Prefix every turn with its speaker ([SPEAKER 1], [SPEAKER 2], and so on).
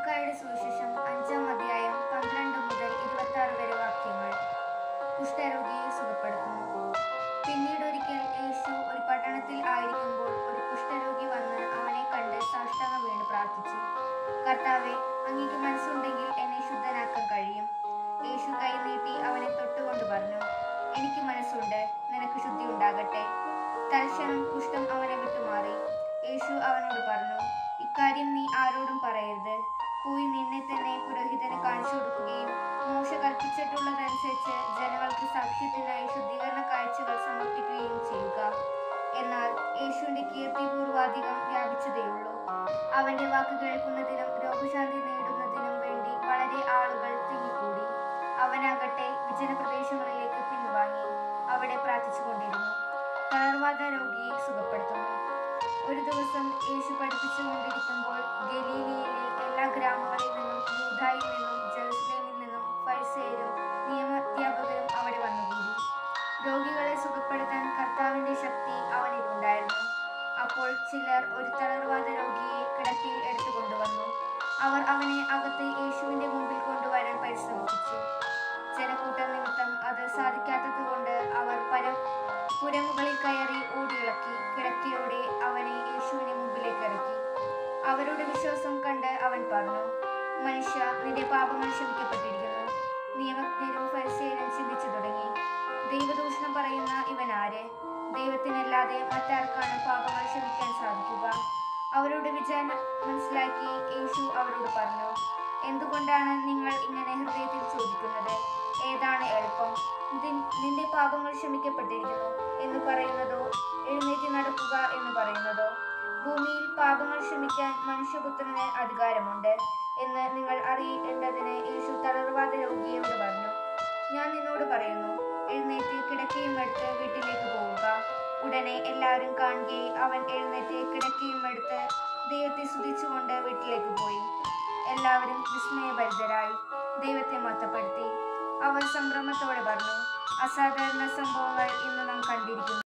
[SPEAKER 1] ലൂക്കായുടെ സുവിശേഷം അഞ്ചാം അധ്യായം പന്ത്രണ്ട് മുതൽ ഇരുപത്തി ആറ് വരെ വാക്യങ്ങൾ കുഷ്ഠരോഗിയെ സുഖപ്പെടുത്തുന്നു പിന്നീട് ഒരിക്കൽ യേശു ഒരു പട്ടണത്തിൽ ആയിരിക്കുമ്പോൾ ഒരു കുഷ്ഠരോഗി വന്ന് അവനെ കണ്ട് സാഷ്ടാംഗം വീണ് പ്രാർത്ഥിച്ചു കർത്താവെ അങ്ങേക്ക് മനസ്സുണ്ടെങ്കിൽ എന്നെ ശുദ്ധനാക്കാൻ കഴിയും യേശു കൈ നീട്ടി അവനെ തൊട്ടുകൊണ്ട് പറഞ്ഞു എനിക്ക് മനസ്സുണ്ട് നിനക്ക് ശുദ്ധി ഉണ്ടാകട്ടെ തൽക്ഷണം കുഷ്ഠം അവനെ വിട്ടുമാറി യേശു അവനോട് പറഞ്ഞു ഇക്കാര്യം നീ ആരോടും പറയരുത് പോയി നിന്നെ തന്നെ പുരോഹിതന് കാണിച്ചു കൊടുക്കുകയും മോശ കൽപ്പിച്ചിട്ടുള്ളതനുസരിച്ച് ജനങ്ങൾക്ക് സാക്ഷ്യത്തിനായി ശുദ്ധീകരണ കാഴ്ചകൾ സമർപ്പിക്കുകയും ചെയ്യുക എന്നാൽ യേശുവിന്റെ കീർത്തി പൂർവാധികം വ്യാപിച്ചതേയുള്ളൂ അവന്റെ വാക്ക് കേൾക്കുന്നതിനും രോഗശാന്തി നേടുന്നതിനും വേണ്ടി വളരെ ആളുകൾ തിങ്ങിക്കൂടി അവനാകട്ടെ വിജനപ്രദേശങ്ങളിലേക്ക് പിൻവാങ്ങി അവിടെ പ്രാർത്ഥിച്ചുകൊണ്ടിരുന്നു തളർവാദ രോഗിയെ സുഖപ്പെടുത്തുന്നു ഒരു ദിവസം യേശു പഠിപ്പിച്ചുകൊണ്ടിരിക്കുമ്പോൾ ഗലീലിയിലെ എല്ലാ ഗ്രാമങ്ങളിൽ നിന്നും യൂതായിൽ നിന്നും ജെറുസലേമിൽ നിന്നും ഫരിസേയരും നിയമധ്യാപകരും അവിടെ വന്നുകൂടി രോഗികളെ സുഖപ്പെടുത്താൻ കർത്താവിന്റെ ശക്തി അവനിലുണ്ടായിരുന്നു അപ്പോൾ ചിലർ ഒരു തളർവാദ രോഗിയെ കിടക്കയിൽ എടുത്തുകൊണ്ടുവന്നു അവർ അവനെ അകത്ത് യേശുവിന്റെ മുമ്പിൽ കൊണ്ടുവരാൻ പരിശ്രമിച്ചു ജനക്കൂട്ടം നിമിത്തം അത് സാധിക്കാത്തതുകൊണ്ട് അവർ പരം പുരമുകളിൽ കയറി ഓടിയിളക്കി കിടക്കയോടെ അവനെ യേശുവിന് മുമ്പിലേക്ക് ഇറക്കി അവരുടെ വിശ്വാസം കണ്ട് അവൻ പറഞ്ഞു മനുഷ്യ നിന്റെ പാപങ്ങൾ ക്ഷമിക്കപ്പെട്ടിരിക്കുന്നു നിയമജ്ഞരും ഫരിസേയരും ചിന്തിച്ചു തുടങ്ങി ദൈവദൂഷണം പറയുന്ന ഇവൻ ആര് ദൈവത്തിനല്ലാതെ മറ്റാർക്കാണ് പാപങ്ങൾ ക്ഷമിക്കാൻ സാധിക്കുക അവരുടെ വിചാരം മനസ്സിലാക്കി യേശു അവരോട് പറഞ്ഞു എന്തുകൊണ്ടാണ് നിങ്ങൾ ഇങ്ങനെ ഹൃദയത്തിൽ ചോദിക്കുന്നത് ഏതാണ് എളുപ്പം നിൻ- നിന്റെ പാപങ്ങൾ ക്ഷമിക്കപ്പെട്ടിരിക്കുന്നു എന്ന് പറയുന്നതോ എഴുന്നേറ്റ് നടക്കുക എന്ന് പറയുന്നതോ ഭൂമിയിൽ പാപങ്ങൾ ക്ഷമിക്കാൻ മനുഷ്യപുത്രന് അധികാരമുണ്ട് എന്ന് നിങ്ങൾ അറിയേണ്ടതിന് യേശു തളർവാദ രോഗിയോട് പറഞ്ഞു ഞാൻ നിന്നോട് പറയുന്നു എഴുന്നേറ്റ് കിടക്കയും എടുത്ത് വീട്ടിലേക്ക് പോവുക ഉടനെ എല്ലാവരും കാണുകയും അവൻ എഴുന്നേറ്റ് കിടക്കയും എടുത്ത് ദൈവത്തെ സ്തുതിച്ചുകൊണ്ട് വീട്ടിലേക്ക് പോയി എല്ലാവരും വിസ്മയഭരിതരായി ദൈവത്തെ മഹത്വപ്പെടുത്തി അവർ സംഭ്രമത്തോടെ പറഞ്ഞു അസാധാരണ സംഭവങ്ങൾ ഇന്ന് നാം കണ്ടിരിക്കുന്നു